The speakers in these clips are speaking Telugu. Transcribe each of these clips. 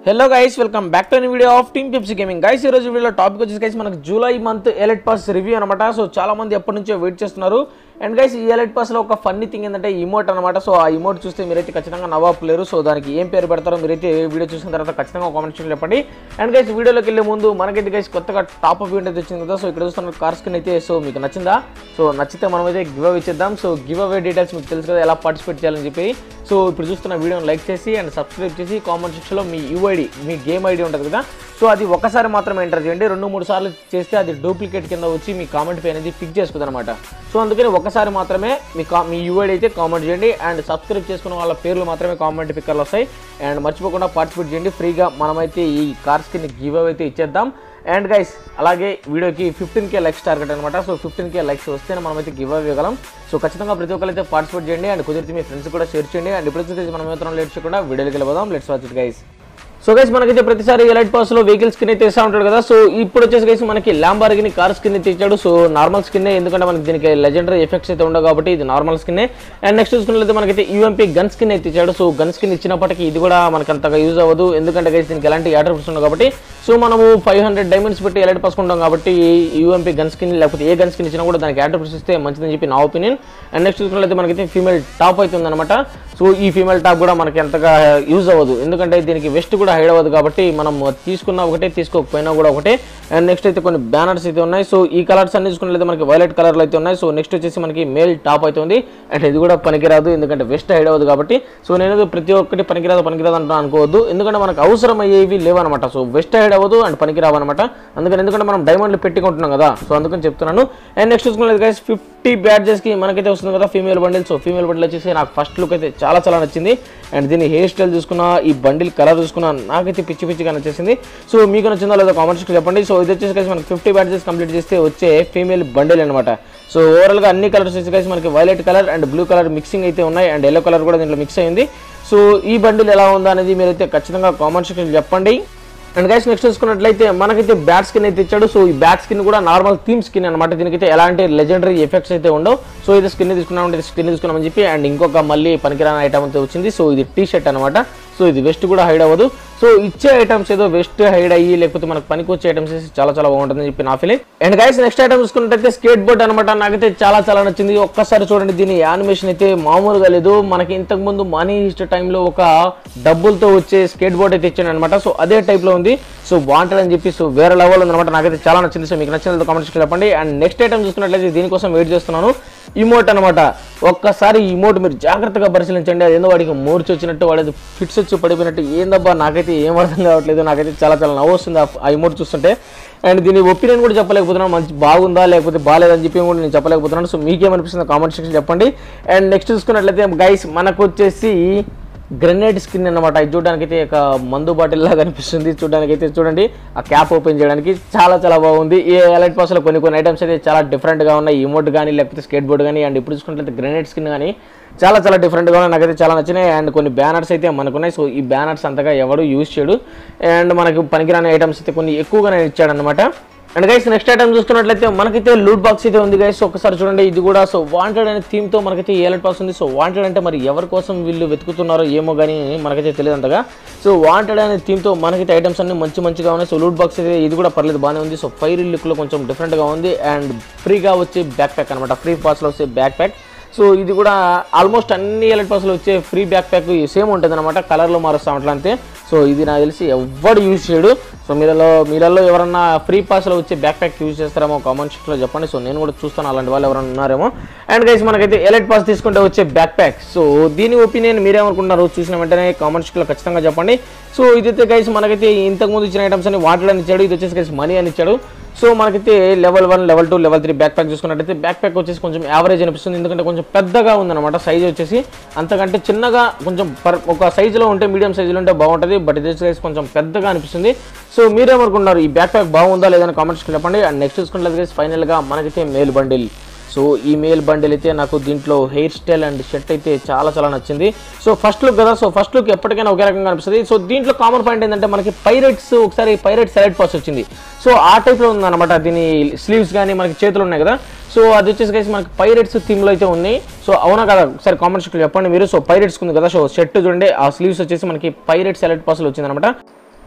hello guys welcome back to an video of team Pips gaming guys ఈ రోజు వీడియోలో టాపిక్ వచ్చేసి గైస్ మనకు July month elite pass review అనమాట సో చాలా మంది ఎప్పటి నుంచో వెయిట్ చేస్తున్నారు అండ్ గైస్ ఈ ఎలెట్ పాస్ లో ఒక ఫన్నీ థింగ్ ఏంటంటే ఇమోట్ అనమాట సో ఆ ఇమోట్ చూస్తే మీరైతే ఖచ్చితంగా నవాబ్ లేరు సో దానికి ఏం పేరు పెడతారో మీరైతే వీడియో చూసిన తర్వాత ఖచ్చితంగా కామెంట్ సెక్షన్ చెప్పండి అండ్ గైస్ వీడియోలోకి వెళ్ళే ముందు మనకైతే గైస్ కొత్తగా టాప్ అప్ ఈవెంట్ అయితే వచ్చింది కదా సో ఇక్కడ చూస్తున్న కార్ స్కిన్ అయితే సో మీకు నచ్చిందా సో నచ్చితే మనం అయితే గివ్ అవే ఇచ్చేద్దాం సో గివ్ అవే డీటెయిల్స్ మీకు తెలుసు కదా ఎలా పార్టిసిపేట్ చేయాలని చెప్పి సో ఇప్పుడు చూస్తున్న వీడియోని లైక్ చేసి అండ్ సబ్స్క్రైబ్ చేసి కామెంట్ సెక్షన్లో మీ యూఐడి మీ గేమ్ ఐడి ఉంటుంది కదా సో అది ఒకసారి మాత్రమే ఎంటర్ చేయండి రెండు మూడు సార్లు చేస్తే అది డూప్లికేట్ కింద వచ్చి మీ కామెంట్ పే అనేది పిక్ చేసుకుంది అనమాట సో అందుకని ఒకసారి మాత్రమే మీ కా మీ యూఐడి అయితే కామెంట్ చేయండి అండ్ సబ్స్క్రైబ్ చేసుకున్న వాళ్ళ పేర్లు మాత్రమే కామెంట్ పిక్కర్లు వస్తాయి అండ్ మర్చిపోకుండా పార్టిసిపేట్ చేయండి ఫ్రీగా మనమైతే ఈ కార్స్కి గివ్ అవే అయితే ఇచ్చేద్దాం అండ్ గైస్ అలాగే వీడియోకి ఫిఫ్టీన్ కే లైక్స్ టార్గెట్ అనమాట సో ఫిఫ్టీన్ కే లైక్స్ వస్తేనే మనమైతే గివ్ అవే ఇవ్వగలం సో ఖచ్చితంగా ప్రతి ఒక్కరు అయితే పార్టిసిపేట్ చేయండి అండ్ కుదిరితే మీ ఫ్రెండ్స్ కూడా షేర్ చేయండి అండ్ ఇప్పుడు వచ్చేసి మనం మాత్రం లేట్ చేయకుండా వీడియోకి వెళ్ళిపోదాం let's watch it guys so guys మనకైతే ప్రతిసారి ఎలైట్ పాస్ లో వెహికల్ స్కిన్ అయితే ఇస్తా ఉంటాడు కదా సో ఇప్పుడు వచ్చేసి గైస్ మనకి ల్యాంబార్గిని కార్ స్కిన్ అయితే ఇచ్చాడు సో నార్మల్ స్కిన్ ఎందుకంటే మనకి దీనికి లెజెండరీ ఎఫెక్ట్స్ అయితే ఉండవు కాబట్టి ఇది నార్మల్ స్కిన్ అండ్ నెక్స్ట్ చూసుకున్నట్లయితే మనకైతే యూఎంపీ గన్ స్కిన్ అయితే ఇచ్చాడు సో గన్ స్కిన్ ఇచ్చినప్పటికీ ఇది కూడా మనకి అంతగా యూజ్ అవ్వదు ఎందుకంటే గైస్ దీనికి ఎలాంటి యాట్రిబ్యూట్స్ ఉండవు కాబట్టి సో మనము ఫైవ్ హండ్రెడ్ డైమండ్స్ పెట్టి ఎలైట్ పాస్ కొంటాం కాబట్టి యూఎంపీ గన్ స్కిన్ లేకపోతే ఏ గన్ స్కిన్ ఇచ్చినా కూడా దానికి యాట్రిబ్యూట్స్ ఇస్తే మంచిదని చెప్పి నా ఒపీనియన్ అండ్ నెక్స్ట్ చూసుకున్నట్లయితే మనకైతే ఫీమేల్ టాప్ అవుతుంది అనమాట సో ఈ ఫీమేల్ టాప్ కూడా మనకి అంతగా యూజ్ అవ్వదు ఎందుకంటే దీనికి వెస్ట్ కూడా హైడ్ అవ్వదు కాబట్టి మనం తీసుకున్న ఒకటే తీసుకోకపోయినా కూడా ఒకటే అండ్ నెక్స్ట్ అయితే కొన్ని బ్యానర్స్ అయితే ఉన్నాయి సో ఈ కలర్స్ అన్ని చూసుకున్నట్లయితే మనకి వైలెట్ కలర్లో అయితే ఉన్నాయి సో నెక్స్ట్ వచ్చేసి మనకి మేల్ టాప్ అయితే ఉంది అండ్ ఇది కూడా పనికిరాదు ఎందుకంటే వెస్ట్ హైడ్ అవ్వదు కాబట్టి సో నేను ప్రతి ఒక్కటి పనికిరాదు పనికిరాదు అంటూ అనుకోవద్దు ఎందుకంటే మనకు అవసరం అయ్యేవి లేవన్నమాట సో వెస్ట్ హైడ్ అవ్వదు అండ్ పనికిరావు అనమాట అందుకని ఎందుకంటే మనం డైమండ్లు పెట్టుకుంటున్నాం కదా సో అందుకని చెప్తున్నాను అండ్ నెక్స్ట్ చూసుకున్నది గైస్ ఫిఫ్టీ బ్యాడ్జెస్కి మనకైతే వస్తుంది కదా female bundle so female bundle వచ్చేసి నాకు ఫస్ట్ లుక్ అయితే చాలా చాలా నచ్చింది అండ్ దీని హెయిర్ స్టైల్ చూసుకున్నా ఈ బండిల్ కలర్ చూసుకున్నా నాకైతే పిచ్చి పిచ్చిగా నచ్చేసింది సో మీకు నచ్చిందో లేదో కామెంట్స్ చెప్పండి సో ఇది వచ్చేసి guys మనకి ఫిఫ్టీ బ్యాడ్జెస్ కంప్లీట్ చేస్తే వచ్చే ఫీమేల్ బండిల్ అనమాట సో ఓవరాల్గా అన్ని కలర్స్ వచ్చేసి guys మనకి violet colour and blue colour mixing అయితే ఉన్నాయి అండ్ ఎల్లో కలర్ కూడా దీంట్లో మిక్స్ అయింది సో ఈ బండిల్ ఎలా ఉందా అనేది మీరైతే ఖచ్చితంగా కామెంట్ సెక్షన్ చెప్పండి అండ్ గైస్ నెక్స్ట్ చూసుకున్నట్లయితే మనకైతే బ్యాట్ స్కిన్ అయితే ఇచ్చాడు సో ఈ బ్యాట్ స్కిన్ కూడా నార్మల్ థీమ్ స్కిన్ అనమాట దీనికైతే ఎలాంటి లెజెండరీ ఎఫెక్ట్స్ అయితే ఉండవు సో ఇది స్కిన్ తీసుకున్నామంటే స్కిన్ తీసుకున్నామని చెప్పి అండ్ ఇంకొక మళ్ళీ పనికిరాని ఐటమ్ అయితే వచ్చింది సో ఇది టీ షర్ట్ అనమాట సో ఇది వెస్ట్ కూడా హైడ్ అవ్వదు సో ఇచ్చే ఐటమ్స్ ఏదో వెస్ట్ హైడ్ అయ్యి లేకపోతే మనకు పనికి వచ్చే ఐటమ్స్ చాలా చాలా బాగుంటుందని చెప్పి నా feeling and guys next item చూసుకున్నట్టయితే స్కేట్ బోర్డ్ అనమాట నాకైతే చాలా చాలా నచ్చింది ఒక్కసారి చూడండి దీని యానిమేషన్ అయితే మామూలుగా లేదు మనకి ఇంతకు ముందు మనీ హిస్ట్ టైంలో ఒక డబ్బులతో వచ్చే స్కేట్ బోర్డ్ అయితే ఇచ్చాను అనమాట సో అదే టైప్ లో ఉంది సో బాగుంటుంది అని చెప్పి సో వేరే లెవెల్ ఉందన్నమాట నాకైతే చాలా నచ్చింది సో మీకు నచ్చిన కామెంట్స్ చెప్పండి అండ్ నెక్స్ట్ ఐటమ్ చూసుకున్నట్లయితే దీనికోసం వెయిట్ చేస్తున్నాను ఇమోట్ అనమాట ఒక్కసారి ఈ ఇమోట్ మీరు జాగ్రత్తగా పరిశీలించండి అదేందో వాడికి మూర్చి వచ్చినట్టు వాడి ఫిట్స్ వచ్చి పడిపోయినట్టు ఏందబ్బా నాకైతే ఏం అర్థం కావట్లేదు నాకైతే చాలా చాలా నవ్వు వస్తుంది ఆ- ఆ ఇమోట్ చూస్తుంటే అండ్ దీని ఒపీనియన్ కూడా చెప్పలేకపోతున్నాను మంచి బాగుందా లేకపోతే బాగాలేదని చెప్పి కూడా నేను చెప్పలేకపోతున్నాను సో మీకేమనిపిస్తుందో కామెంట్ సెక్షన్ చెప్పండి అండ్ నెక్స్ట్ చూసుకున్నట్లయితే గైస్ మనకు వచ్చేసి గ్రెనేడ్ స్కిన్ అన్నమాట ఇది చూడడానికి అయితే ఒక మందు బాటిల్ లాగా అనిపిస్తుంది చూడడానికి అయితే చూడండి ఆ క్యాప్ ఓపెన్ చేయడానికి చాలా చాలా బాగుంది ఈ ఎలైట్ పాస్లో కొన్ని కొన్ని ఐటమ్స్ అయితే చాలా డిఫరెంట్గా ఉన్నాయి ఇమోట్ కానీ లేకపోతే స్కేట్ బోర్డ్ కానీ అండ్ ఇప్పుడు చూసుకుంటే గ్రెనేడ్ స్కిన్ కానీ చాలా చాలా డిఫరెంట్గా ఉన్నాయి నాకైతే చాలా నచ్చినాయి అండ్ కొన్ని బ్యానర్స్ అయితే మనకున్నాయి సో ఈ బ్యానర్స్ అంతగా ఎవడు యూజ్ చేయడు అండ్ మనకు పనికిరాని ఐటమ్స్ అయితే కొన్ని ఎక్కువగానే ఇచ్చాడు అనమాట అండ్ గైస్ నెక్స్ట్ ఐటమ్ చూసుకున్నట్లయితే మనకైతే లూట్ బాక్స్ అయితే ఉంది గైస్ ఒకసారి చూడండి ఇది కూడా సో వాంటెడ్ అనే థీమ్ తో మనకైతే ఏలెట్ బాక్స్ ఉంది సో వాంటెడ్ అంటే మరి ఎవరి కోసం వీళ్ళు వెతుకుతున్నారో ఏమో కానీ మనకైతే తెలియదు అంతగా సో వాంటెడ్ అనే థీమ్ తో మనకైతే ఐటమ్స్ అన్ని మంచి మంచిగా ఉన్నాయి సో లూట్ బాక్స్ అయితే ఇది కూడా పర్లేదు బాగానే ఉంది సో ఫైర్ లుక్ లో కొంచెం డిఫరెంట్ గా ఉంది అండ్ ఫ్రీగా వచ్చే బ్యాక్ ప్యాక్ అనమాట ఫ్రీ పాస్ లో వచ్చే బ్యాక్ ప్యాక్ సో ఇది కూడా ఆల్మోస్ట్ అన్ని ఎలక్ట్ పాస్లో వచ్చే ఫ్రీ బ్యాక్ ప్యాక్ సేమ్ ఉంటుంది అనమాట కలర్లో మారుస్తూ ఉంటాం అంతే సో ఇది నాకు తెలిసి ఎవ్వడు యూజ్ చేయడు సో మీరలో మీరల్లో ఎవరన్నా ఫ్రీ పాస్లో వచ్చే బ్యాక్ ప్యాక్ యూజ్ చేస్తారేమో కామెంట్ సెక్షన్లో చెప్పండి సో నేను కూడా చూస్తాను అలాంటి వాళ్ళు ఎవరైనా ఉన్నారేమో అండ్ గైస్ మనకైతే ఎలైట్ పాస్ తీసుకుంటే వచ్చే బ్యాక్ ప్యాక్ సో దీని ఒపీనియన్ మీరేమనుకుంటున్నారు చూసిన వెంటనే కామెంట్ సెక్షన్లో ఖచ్చితంగా చెప్పండి సో ఇదైతే గైస్ మనకైతే ఇంతకుముందు ఇచ్చిన ఐటమ్స్ అని వాటర్ అని ఇచ్చాడు ఇది వచ్చేసి గైస్ మనీ అని ఇచ్చాడు సో మనకైతే level one level two level three backpack చూసుకున్నట్టయితే బ్యాక్ ప్యాక్ వచ్చేసి కొంచెం యావరేజ్ అనిపిస్తుంది ఎందుకంటే కొంచెం పెద్దగా ఉందన్నమాట సైజ్ వచ్చేసి అంతకంటే చిన్నగా కొంచెం పర్ ఒక సైజులో ఉంటే మీడియం సైజులో ఉంటే బాగుంటుంది బట్ ఇది వచ్చేసి కొంచెం పెద్దగా అనిపిస్తుంది సో మీరేమనుకుంటున్నారు ఈ బ్యాక్ ప్యాక్ బాగుందా లేదని కామెంట్స్ చెప్పండి అండ్ నెక్స్ట్ చూసుకున్నట్లయితే ఫైనల్గా మనకైతే మేల్ బండిల్ సో ఈ మేల్ బండిల్ అయితే నాకు దీంట్లో హెయిర్ స్టైల్ అండ్ షర్ట్ అయితే చాలా చాలా నచ్చింది సో ఫస్ట్ లుక్ కదా సో ఫస్ట్ లుక్ ఎప్పటికైనా ఒకే రకంగా అనిపిస్తుంది సో దీంట్లో కామన్ పాయింట్ ఏంటంటే మనకి పైరెట్స్ ఒకసారి పైరెట్ సెలెక్ట్ పాస్ వచ్చింది సో ఆ టైప్లో ఉందన్నమాట దీని స్లీవ్స్ కానీ మనకి చేతులు ఉన్నాయి కదా సో అది వచ్చేసి guys మనకి పైరెట్స్ థీమ్లో అయితే ఉన్నాయి సో అవునా కదా ఒకసారి కామెంట్ సెక్షన్లో చెప్పండి మీరు సో పైరెట్స్ ఉంది కదా సో షర్ట్ చూడండి ఆ స్లీవ్స్ వచ్చేసి మనకి పైరెట్ సెలెక్ట్ పాస్లో వచ్చిందనమాట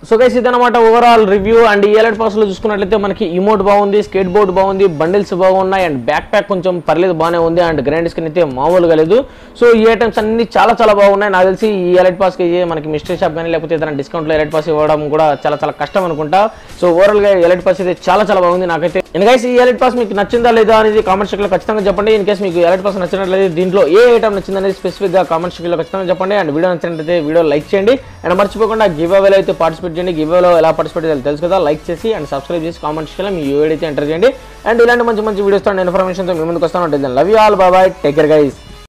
సో గైస్ ఇదనమాట ఓవరాల్ రివ్యూ అండ్ ఈ ఎలర్ట్ పాస్ లో చూసుకున్నట్లయితే మనకి ఇమోట్ బాగుంది స్కేట్ బోర్డ్ బాగుంది బండిల్స్ బాగున్నాయి అండ్ బ్యాక్ ప్యాక్ కొంచెం పర్లేదు బాగానే ఉంది అండ్ గ్రాండ్ స్కిన్ అయితే మామూలుగా లేదు సో ఈ ఐటమ్స్ అన్ని చాలా చాలా బాగున్నాయి నాకు తెలిసి ఈ ఎలర్ట్ పాస్ కి మనకి మిస్టరీ షాప్ కానీ లేకపోతే ఏదైనా డిస్కౌంట్ లో ఎలర్ట్ పాస్ ఇవ్వడం కూడా చాలా చాలా కష్టం అనుకుంటా సో ఓవరాల్ గా ఎలర్ట్ పాస్ అయితే చాలా చాలా బాగుంది నాకైతే అండ్ గైస్ ఈ ఎలర్ట్ పాస్ మీకు నచ్చిందా లేదా అనేది కామెంట్ సెక్షన్ లో ఖచ్చితంగా చెప్పండి ఇన్ కేసు మీకు ఎలర్ట్ పాస్ నచ్చినట్లయితే దీంట్లో ఏ ఐటమ్ నచ్చింది అనేది స్పెసిఫిక్ గా కామెంట్ సెక్షన్ లో ఖచ్చితంగా చెప్పండి అండ్ వీడియో నచ్చినట్లయితే వీడియో లైక్ చేయండి అండ్ మర్చిపోకుండా గివ్ అవేలో అయితే పార్టిసిపేట్ చేయండి గివ్ అవేలో ఎలా పార్టిసిపేట్ చేయాలి తెలుసు కదా లైక్ చేసి అండ్ సబ్స్క్రైబ్ చేసి కామెంట్ సెక్షన్ మీ వీడియో అయితే ఎంటర్ చేయండి అండ్ ఇలాంటి మంచి మంచి వీడియోస్ తో ఇన్ఫర్మేషన్ తో మీ ముందుకు వస్తాను love you all bye bye take care guys